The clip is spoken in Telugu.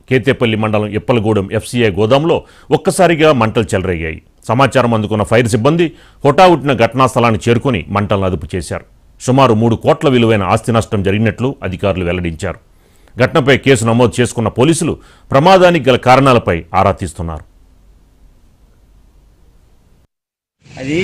కేతేపల్లి మండలం ఎప్పలగూడెం ఎఫ్సీఐ గోదాంలో ఒక్కసారిగా మంటలు చెలరేగాయి సమాచారం అందుకున్న ఫైర్ సిబ్బంది హుటాహుటిన ఘటనా స్థలాన్ని చేరుకుని మంటలను అదుపు చేశారు సుమారు మూడు కోట్ల విలువైన ఆస్తి నష్టం జరిగినట్లు అధికారులు వెల్లడించారు ఘటనపై కేసు నమోదు చేసుకున్న పోలీసులు ప్రమాదానికి గల కారణాలపై ఆరా తీస్తున్నారు అది